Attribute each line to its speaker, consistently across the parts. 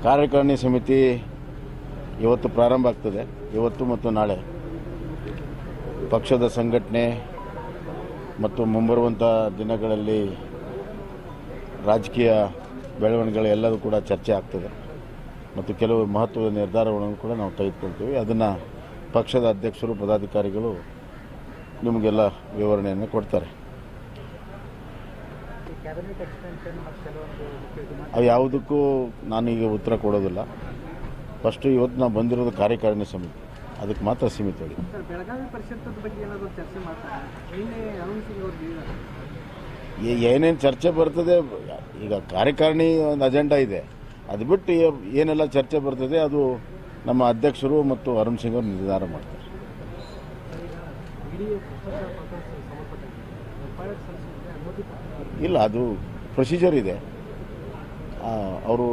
Speaker 1: ಕಾರ್ಯಕಾರಿಣಿ ಸಮಿತಿ ಇವತ್ತು ಪ್ರಾರಂಭ ಆಗ್ತದೆ ಇವತ್ತು ಮತ್ತು ನಾಳೆ ಪಕ್ಷದ ಸಂಘಟನೆ ಮತ್ತು ಮುಂಬರುವಂಥ ದಿನಗಳಲ್ಲಿ ರಾಜಕೀಯ ಬೆಳವಣಿಗೆಗಳು ಎಲ್ಲದೂ ಕೂಡ ಚರ್ಚೆ ಆಗ್ತದೆ ಮತ್ತು ಕೆಲವು ಮಹತ್ವದ ನಿರ್ಧಾರಗಳನ್ನು ಕೂಡ ನಾವು ತೆಗೆದುಕೊಳ್ತೀವಿ ಅದನ್ನು ಪಕ್ಷದ ಅಧ್ಯಕ್ಷರು ಪದಾಧಿಕಾರಿಗಳು ನಿಮಗೆಲ್ಲ ವಿವರಣೆಯನ್ನು ಕೊಡ್ತಾರೆ
Speaker 2: ಈ ಕ್ಯಾಬಿನೆಟ್ ಎಕ್ಸ್ಟೆನ್ಷನ್ ಮತ್ತು ಕೆಲವೊಂದು ಮುಖ್ಯ ಡಿಮಾಂಡ್
Speaker 1: ಅವು ಯಾವುದಕ್ಕೂ ನಾನೀಗ ಉತ್ತರ ಕೊಡೋದಿಲ್ಲ ಫಸ್ಟು ಇವತ್ತು ನಾವು ಬಂದಿರೋದು ಕಾರ್ಯಕಾರಿಣಿ ಸಮಿತಿ ಅದಕ್ಕೆ ಮಾತ್ರ ಸೀಮಿತವಾಗಿ
Speaker 2: ಸರ್ ಬೆಳಗಾವಿ ಪರಿಷತ್ತದ ಬಗ್ಗೆ ಏನಾದರೂ ಚರ್ಚೆ ಮಾಡ್ತಾರೆ ನಿನ್ನೆ ಅರುಣ್ ಸಿಂಗ್ ಅವ್ರು ಹೇಳಿದ್ದಾರೆ
Speaker 1: ಏ- ಏನೇನು ಚರ್ಚೆ ಬರ್ತದೆ ಈಗ ಕಾರ್ಯಕಾರಿಣಿ ಒಂದು ಅಜೆಂಡಾ ಇದೆ ಅದು ಬಿಟ್ಟು ಏ- ಏನೆಲ್ಲ ಚರ್ಚೆ ಬರ್ತದೆ ಅದು ನಮ್ಮ ಅಧ್ಯಕ್ಷರು ಮತ್ತು ಅರುಣ್ ಸಿಂಗ್ ಅವರು ನಿರ್ಧಾರ ಮಾಡ್ತಾರೆ
Speaker 2: ಇಡೀ ಭ್ರಷ್ಟಾಚಾರ ಪ್ರಕರಣ ಸಂಬಂಧಪಟ್ಟಂಗೆ ಎಫ್ಐಆರ್ ಸಲ್ಲಿಸಲಿಕ್ಕೆ ಅನುಮತಿ ಪತ್ರ
Speaker 1: ಇಲ್ಲ ಅದು ಪ್ರೊಸೀಜರ್ ಇದೆ ಅವರು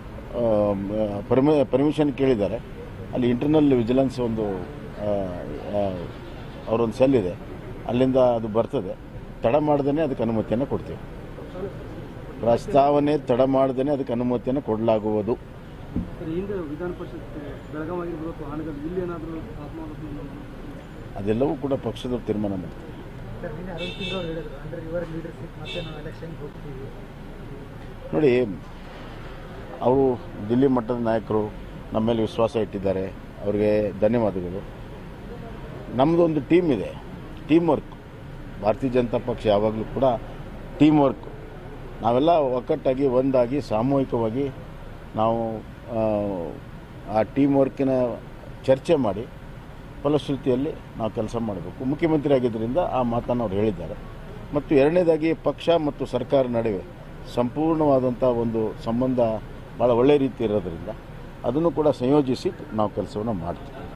Speaker 1: ಪರ್ಮಿಷನ್ ಕೇಳಿದ್ದಾರೆ ಅಲ್ಲಿ ಇಂಟರ್ನಲ್ ವಿಜಿಲೆನ್ಸ್ ಒಂದು ಆ, ಆ, ಅವರೊಂದು ಸೆಲ್ ಇದೆ ಅಲ್ಲಿಂದ ಅದು ಬರ್ತದೆ ತಡ ಮಾಡ್ದೇ ಅದಕ್ಕೆ ಅನುಮತಿಯನ್ನು ಕೊಡ್ತೀವಿ ಪ್ರಸ್ತಾವನೆ ತಡ ಮಾಡ್ದೇ ಅದಕ್ಕೆ ಅನುಮತಿಯನ್ನು ಕೊಡಲಾಗುವುದು
Speaker 2: ಸರ್ ಹಿಂದೆ ವಿಧಾನ ಪರಿಷತ್ ಬೆಳಗಾವಿ ಆಗಿರ್ಬೋದು ಅಥವಾ ಹಾನಗಲ್ ಇಲ್ಲಿ ಏನಾದರೂ ಆತ್ಮಾವಲೋಕನ
Speaker 1: ಅದೆಲ್ಲವೂ ಕೂಡ ಪಕ್ಷದವ್ರು ತೀರ್ಮಾನ ಮಾಡ್ತಾರೆ
Speaker 2: ಸರ್ ನಿನ್ನೆ ಅರುಣ್ ಸಿಂಗ್ ಅವರು ಹೇಳಿದ್ರು ಅಂದ್ರೆ ಇವರ ಲೀಡರ್ಶಿಪ್ ಮತ್ತೆ ನಾವು ಎಲೆಕ್ಷನ್ಗೆ ಹೋಗ್ತೀವಿ
Speaker 1: ನೋಡಿ ಅವರು ದಿಲ್ಲಿ ಮಟ್ಟದ ನಾಯಕರು ನಮ್ಮ ಮೇಲೆ ವಿಶ್ವಾಸ ಇಟ್ಟಿದ್ದಾರೆ ಅವರಿಗೆ ಧನ್ಯವಾದಗಳು ನಮ್ಮದು ಒಂದು ಟೀಮ್ ಇದೆ ಟೀಮ್ ವರ್ಕ್ ಭಾರತೀಯ ಜನತಾ ಪಕ್ಷ ಯಾವಾಗಲೂ ಕೂಡ ಟೀಮ್ ವರ್ಕ್ ನಾವೆಲ್ಲ ಒಕ್ಕಟ್ಟಾಗಿ ಒಂದಾಗಿ ಸಾಮೂಹಿಕವಾಗಿ ನಾವು ಆ, ಆ ಟೀಮ್ ವರ್ಕಿನ ಚರ್ಚೆ ಮಾಡಿ ಫಲಶ್ರುತಿಯಲ್ಲಿ ನಾವು ಕೆಲಸ ಮಾಡಬೇಕು ಮುಖ್ಯಮಂತ್ರಿ ಆಗಿದ್ದರಿಂದ ಆ ಮಾತನ್ನು ಅವ್ರು ಹೇಳಿದ್ದಾರೆ ಮತ್ತು ಎರಡನೇದಾಗಿ ಪಕ್ಷ ಮತ್ತು ಸರ್ಕಾರ ನಡುವೆ ಸಂಪೂರ್ಣವಾದಂಥ ಒಂದು ಸಂಬಂಧ ಭಾಳ ಒಳ್ಳೆಯ ರೀತಿ ಇರೋದ್ರಿಂದ ಅದನ್ನು ಕೂಡ ಸಂಯೋಜಿಸಿ ನಾವು ಕೆಲಸವನ್ನು ಮಾಡ್ತೀವಿ